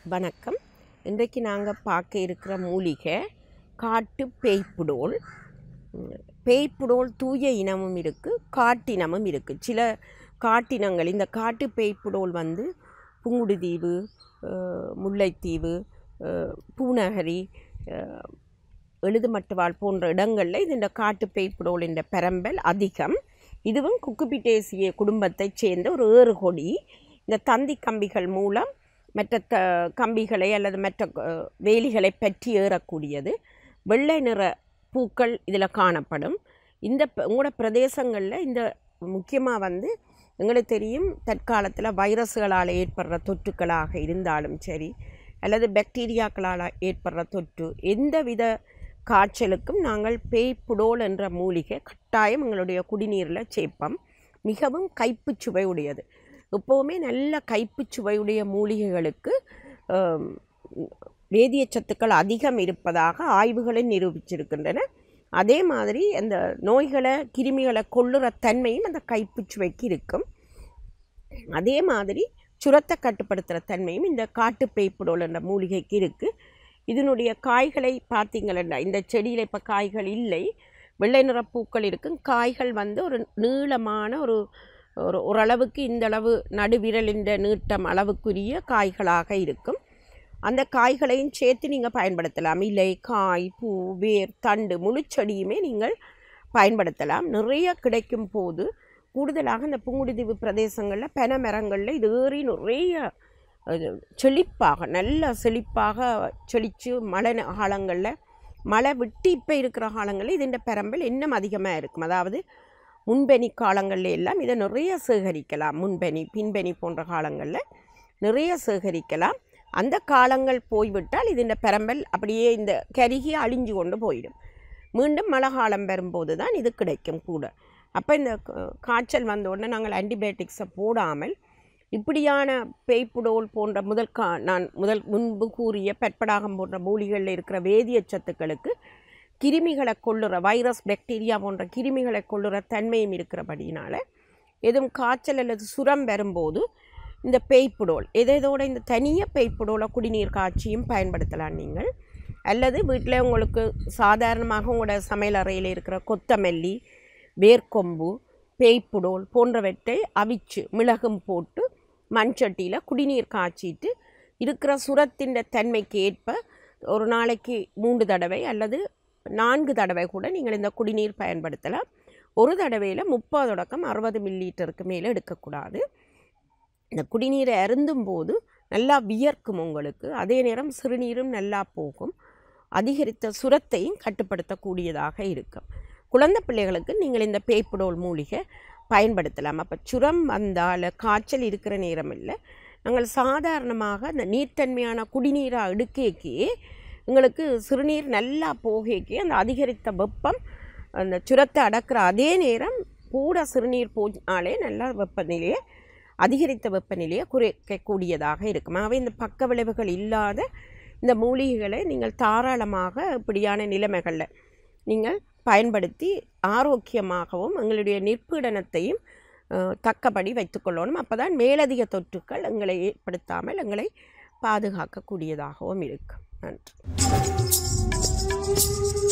வணக்கம் இன்றைக்கு நாங்கள் பார்க்க இருக்கிற மூலிகை காட்டு பேய்ப்புடோல் ம், பேய்ப்புடோல் தூய இனமும் இருக்குது காட்டினமும் இருக்குது சில காட்டினங்கள் இந்த காட்டு பேய்ப்புடோல் வந்து புங்குடுதீவு அஹ், முல்லைத்தீவு அஹ், பூநகரி அஹ், எழுதுமட்டுவாள் போன்ற இடங்களில் இது இந்த காட்டு பேய்ப்புடோல் என்ற பெரம்பல் அதிகம் இதுவும் குக்குபிட்டேசிய குடும்பத்தைச் சேர்ந்த ஒரு ஏறுகொடி இந்த தந்தி கம்பிகள் மூலம் மற்ற த கம்பிகளை அல்லது மற்ற அஹ், வேலிகளை பற்றி ஏறக்கூடியது வெள்ளை நிற பூக்கள் இதில் காணப்படும் இந்த ப- உங்களோட பிரதேசங்களில் இந்த முக்கியமாக வந்து எங்களுக்கு தெரியும் தற்காலத்தில் வைரஸ்களால் ஏற்படுற தொற்றுக்களாக இருந்தாலும் சரி அல்லது பாக்டீரியாக்களால் ஏற்படுற தொற்று எந்தவித காய்ச்சலுக்கும் நாங்கள் பேய்ப்புடோல் என்ற மூலிகை கட்டாயம் எங்களுடைய குடிநீரில் சேர்ப்போம் மிகவும் கைப்புச் சுவை உடையது எப்போவுமே நல்ல கைப்புச் சுவையுடைய மூலிகைகளுக்கு ஆம், வேதியச் சத்துக்கள் அதிகம் இருப்பதாக ஆய்வுகளை நிரூபிச்சிருக்கின்றன அதே மாதிரி அந்த நோய்களை கிருமிகளை கொள்ளுற தன்மையும் அந்த கைப்புச் சுவைக்கு இருக்கும் அதே மாதிரி சுரத்தை கட்டுப்படுத்துகிற தன்மையும் இந்த காட்டு பேய்ப்புடோல் என்ற மூலிகைக்கு இருக்குது இதனுடைய காய்களை பார்த்தீங்கன்னா இந்த செடியில் இப்போ காய்கள் இல்லை வெள்ளை நிற பூக்கள் இருக்கும் காய்கள் வந்து ஒரு நீளமான ஒரு ஒரு ஓரளவுக்கு இந்த அளவு நடுவிரலின் நீட்டம் அளவுக்குரிய காய்களாக இருக்கும் அந்த காய்களையும் சேர்த்து நீங்கள் பயன்படுத்தலாம் இலை காய் பூ வேர் தண்டு முழு செடியுமே நீங்கள் பயன்படுத்தலாம் நிறைய கிடைக்கும் போது கூடுதலாக இந்த புங்குடுதீவு பிரதேசங்களில் பனை மரங்களில் இது ஏறி நிறைய அது செழிப்பாக நல்ல செழிப்பாக செழித்து மழை ந- காலங்களில் மழை விட்டு இப்போ இருக்கிற காலங்களில் இதுன்ற பெரம்பல் இன்னும் அதிகமாக இருக்கும் அதாவது முன்பனி காலங்களில் எல்லாம் இதை நிறைய சேகரிக்கலாம் முன்பனி பின்பனி போன்ற காலங்களில் நிறைய சேகரிக்கலாம் அந்த காலங்கள் போய்விட்டால் இதுன்ற பெரம்பல் அப்படியே இந்த கருகி அழிஞ்சு கொண்டு போயிடும் மீண்டும் மழை காலம் வரும்போது தான் இது கிடைக்கும் கூட அப்போ இந்த க- காய்ச்சல் வந்த உடனே நாங்கள் ஆன்டிபயோட்டிக்ஸை போடாமல் இப்படியான பேய்ப்புடோல் போன்ற முதல் கா நான் முதல் முன்பு கூறிய பெட்படாகம் போன்ற மூலிகளில் இருக்கிற வேதியச் சத்துக்களுக்கு கிருமிகளை கொள்ளுற வைரஸ் பாக்டீரியா போன்ற கிருமிகளை கொள்ளுற தன்மையும் இருக்கிறபடினால எதுவும் காய்ச்சல் அல்லது சுரம் வரும்போது இந்த பேய்ப்புடோல் எதோட இந்த தனியாக பேய்ப்புடோலை குடிநீர் காய்ச்சியும் பயன்படுத்தலாம் நீங்கள் அல்லது வீட்டில் உங்களுக்கு சாதாரணமாக உங்களோட சமையல் அறையில் இருக்கிற கொத்தமல்லி வேர்க்கொம்பு பேய்ப்புடோல் போன்றவற்றை அவிச்சு மிளகும் போட்டு மண்சட்டியில் குடிநீர் காய்ச்சிட்டு இருக்கிற சுரத்தின் தன்மைக்கு ஏற்ப ஒரு நாளைக்கு மூன்று தடவை அல்லது நான்கு தடவை கூட நீங்கள் இந்த குடிநீர் பயன்படுத்தலாம் ஒரு தடவையில் முப்பது தொடக்கம் அறுபது மில்லிலிட்டருக்கு மேலே எடுக்கக்கூடாது இந்த குடிநீரை அருந்தும் போது நல்லா வியர்க்கும் உங்களுக்கு அதே நேரம் சிறுநீரும் நல்லா போகும் அதிகரித்த சுரத்தையும் கட்டுப்படுத்தக்கூடியதாக இருக்கும் குழந்தை பிள்ளைகளுக்கு நீங்கள் இந்த பேய்ப்புடோல் மூலிகை பயன்படுத்தலாம் அப்போ சுரம் வந்தால் காய்ச்சல் இருக்கிற நேரம் இல்லை நாங்கள் சாதாரணமாக இந்த நீர்த்தன்மையான குடிநீரை அடுக்கேக்கே எங்களுக்கு சிறுநீர் நல்லா போகேக்கே அந்த அதிகரித்த வெப்பம் அந்த சுரத்தை அடக்கிற அதே நேரம் கூட சிறுநீர் போனாலே நல்லா வெப்பநிலையை அதிகரித்த வெப்பநிலையை குறைக்கக்கூடியதாக இருக்கும் ஆகவே இந்த பக்க விளைவுகள் இல்லாத இந்த மூலிகைகளை நீங்கள் தாராளமாக இப்படியான நிலைமைகளில் நீங்கள் பயன்படுத்தி ஆரோக்கியமாகவும் எங்களுடைய நிற்பீடனத்தையும் அஹ், தக்கபடி வைத்துக்கொள்ளணும் அப்போ தான் மேலதிக தொற்றுக்கள் எங்களை ஏற்படுத்தாமல் எங்களை பாதுகாக்கக்கூடியதாகவும் இருக்கும் நன்றி